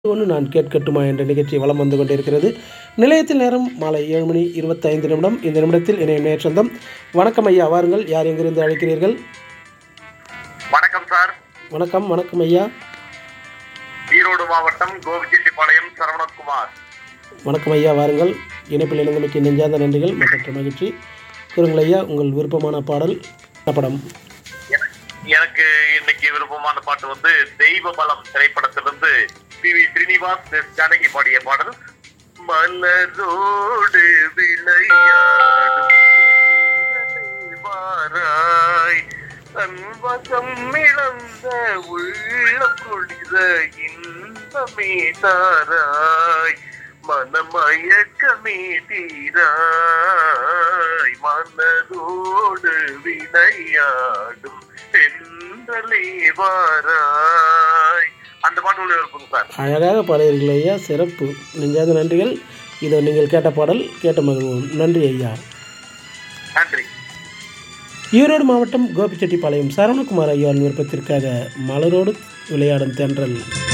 ஒன்று நான் கேட்கட்டுமா என்ற நிகழ்ச்சி வலம் வந்து கொண்டிருக்கிறது நிலையத்தில் நேரம் மாலை ஏழு மணி இருபத்தைந்து நிமிடம் இந்த நிமிடத்தில் இணைய நேர் சொந்தம் வணக்கம் ஐயா வாருங்கள் யார் எங்கிருந்து அழைக்கிறீர்கள் வணக்கம் சார் வணக்கம் வணக்கம் ஐயா ஈரோடு மாவட்டம் கோபிச்செட்டிப்பாளையம் சரவணகுமார் வணக்கம் ஐயா வாருங்கள் இணைப்பில் இணைந்தமைக்கு நெஞ்சார்ந்த நன்றிகள் மற்ற மகிழ்ச்சி கூறுங்கள் ஐயா உங்கள் விருப்பமான பாடல் என்ன படம் என- எனக்கு இன்னைக்கு விருப்பமான பாட்டு வந்து தெய்வ பலம் திரைப்படத்திலிருந்து P V Srinivas S Janaki பாடிய பாடல் மலரோடு விளையாடும் செந்தலை வாராய் தன்வசம் இழந்த உள்ளம் குளிர இன்பமே தாராய் மனமயக்கமே தீராய் மனதோடு விளையாடும் செந்தலே வாராய் அந்த பாட்டு உள்ள இருக்குங்க சார் அழகாக பாடுகிறீர்கள் ஐயா சிறப்பு நெஞ்சார்ந்த நன்றிகள் இதோ நீங்கள் கேட்ட பாடல் கேட்ட மகிழ்வோம் நன்றி ஐயா நன்றி ஈரோடு மாவட்டம் கோபிச்செட்டிப்பாளையம் சரவணகுமார் ஐயாவின் விருப்பத்திற்காக மலரோடு விளையாடும் தென்றல்